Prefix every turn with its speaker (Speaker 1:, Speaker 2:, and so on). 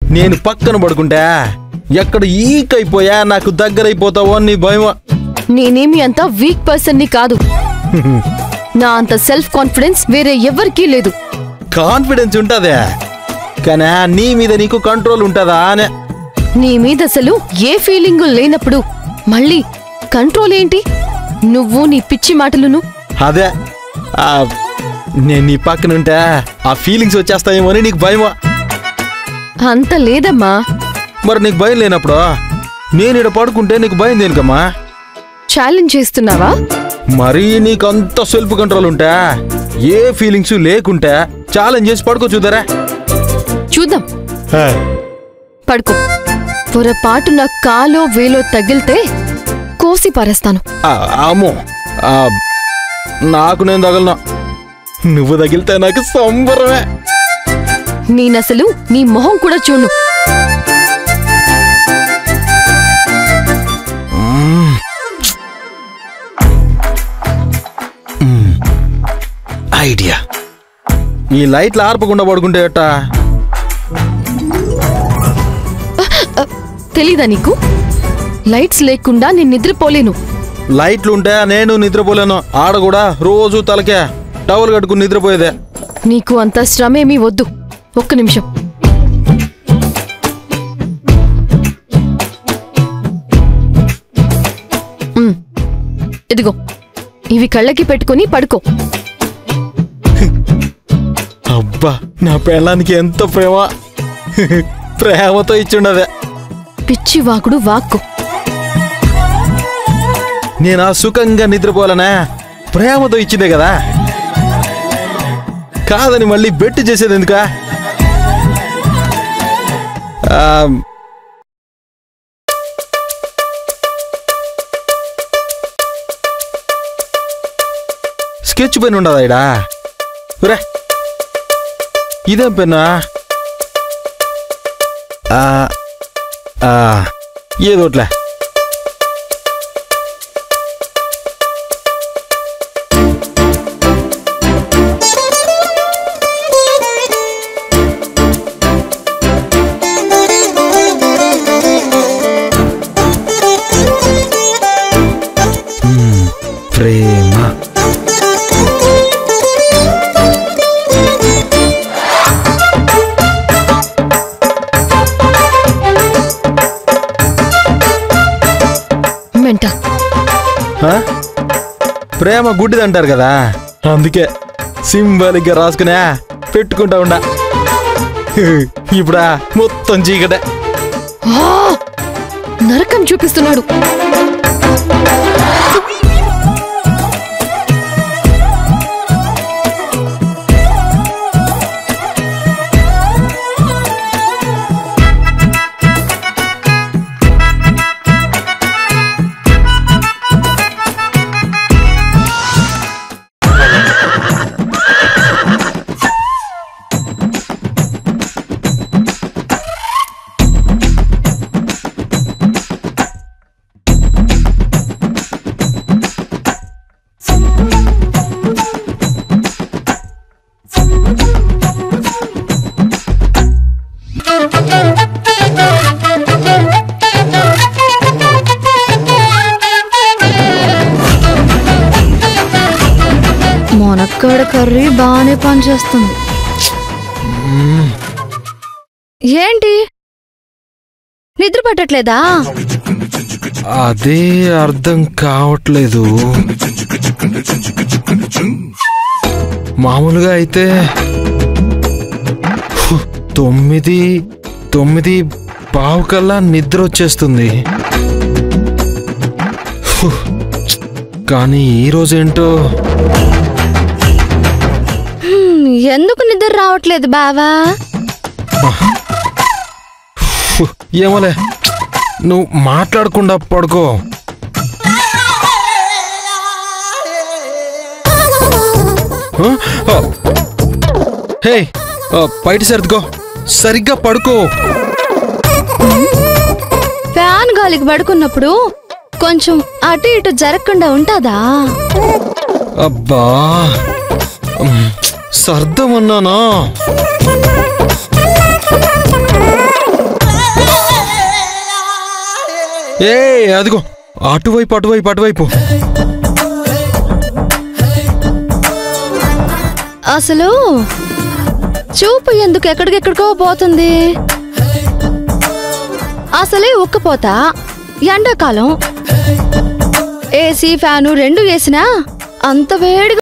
Speaker 1: నేను పక్కన పడుకుంటా ఎక్కడ ఈక్ అయిపోయా నాకు దగ్గరైపోతావో అని నీ భయం
Speaker 2: నేనేమి అంత వీక్ పర్సన్ ని కాదు నా అంత సెల్ఫ్ కాన్ఫిడెన్స్ వేరే ఎవరికీ లేదు
Speaker 1: కాన్ఫిడెన్స్ ఉంటదే కానీ నీ మీద నీకు కంట్రోల్ ఉంటదా అనే
Speaker 2: నీ మీద అసలు ఏ ఫీలింగ్ లేనప్పుడు మళ్ళీ కంట్రోల్ ఏంటి నువ్వు నీ పిచ్చి మాటలును
Speaker 1: అదే ఆ, నేను నీ పక్కన ఉంటే ఆ ఫీలింగ్స్ వచ్చేస్తాయేమో అని నీకు భయమా
Speaker 2: అంత లేదమ్మా
Speaker 1: మరి నీకు భయం లేనప్పుడు నేను ఇక్కడ పడుకుంటే నీకు భయం దేనికమ్మా
Speaker 2: ఛాలెంజ్ చేస్తున్నావా
Speaker 1: మరీ నీకు అంత సెల్ఫ్ కంట్రోల్ ఉంటే ఏ ఫీలింగ్స్ లేకుంటే ఛాలెంజ్ చేసి పడుకో చూదరా
Speaker 2: చూద్దాం పడుకో పొరపాటు నా కాలో వేలో తగిలితే కోసి పారేస్తాను
Speaker 1: అమ్మో ఆ, నాకు నేను తగలను నువ్వు తగిలితే నాకు సంబరమే
Speaker 2: నేనసలు నీ మొహం కూడా చూడు
Speaker 1: ఐడియా ఈ లైట్లు ఆర్పకుండా పడుకుంటే ఎట్టా
Speaker 2: తెలీదా నీకు లైట్స్ లేకుండా నేను నిద్రపోలేను
Speaker 1: లైట్లు ఉంటే నేను నిద్రపోలేను ఆడ కూడా రోజు తలకే టవల్ కట్టుకుని నిద్రపోయేదే
Speaker 2: నీకు అంత శ్రమేమీ వద్దు ఒక్క నిమిషం ఉమ్, ఇదిగో ఇవి కళ్ళకి పెట్టుకొని పడుకో
Speaker 1: అబ్బా నా పెళ్ళానికి ఎంత ప్రేమ ప్రేమతో ఇచ్చిండదే
Speaker 2: పిచ్చి వాకుడు వాక్కు
Speaker 1: నేను ఆ సుఖంగా నిద్రపోవాలనా ప్రేమతో ఇచ్చిందే కదా కాదని మళ్ళీ బెట్టు చేసేది ఎందుకా ఆ, స్కెచ్ పెన్ ఉండదా ఇడా రే ఇదేం పెన్నా ఆ, ఆ, ఏదోట్లే ప్రేమ
Speaker 2: మెంట
Speaker 1: ఆ? ప్రేమ గుడ్డిది అంటారు కదా అందుకే సింబాలిక్ గా రాసుకునే పెట్టుకుంటా ఉండా ఇప్పుడా మొత్తం చీకటే
Speaker 2: ఆ! నరకం చూపిస్తున్నాడు
Speaker 3: మునక్కాడ కర్రీ బాగానే పనిచేస్తుంది ఏంటి నిద్ర పట్టట్లేదా
Speaker 1: అదే అర్థం కావట్లేదు మామూలుగా అయితే హు, తొమ్మిది తొమ్మిది పావు కల్లా నిద్ర వచ్చేస్తుంది హు, కానీ ఈరోజేంటో
Speaker 3: హ్మ్, ఎందుకు నిద్ర రావట్లేదు బావా
Speaker 1: హు, ఏమోలే నువ్వు మాట్లాడకుండా పడుకో హ? ఆ. హే ఆ, బయట సర్దుకో సరిగ్గా పడుకో
Speaker 3: ఫ్యాన్ గాలికి పడుకున్నప్పుడు కొంచెం అటు ఇటు జరగకుండా ఉంటుందా
Speaker 1: అబ్బా ఉమ్, సర్దమన్నానా ఏ అదిగో అటువైపు అటువైపు అటువైపు
Speaker 3: అసలు చూపు ఎందుకు ఎక్కడికెక్కడికో పోతుంది అసలే ఉక్కపోతా ఎండాకాలం ఏసీ ఫ్యాను రెండు వేసినా అంత వేడిగా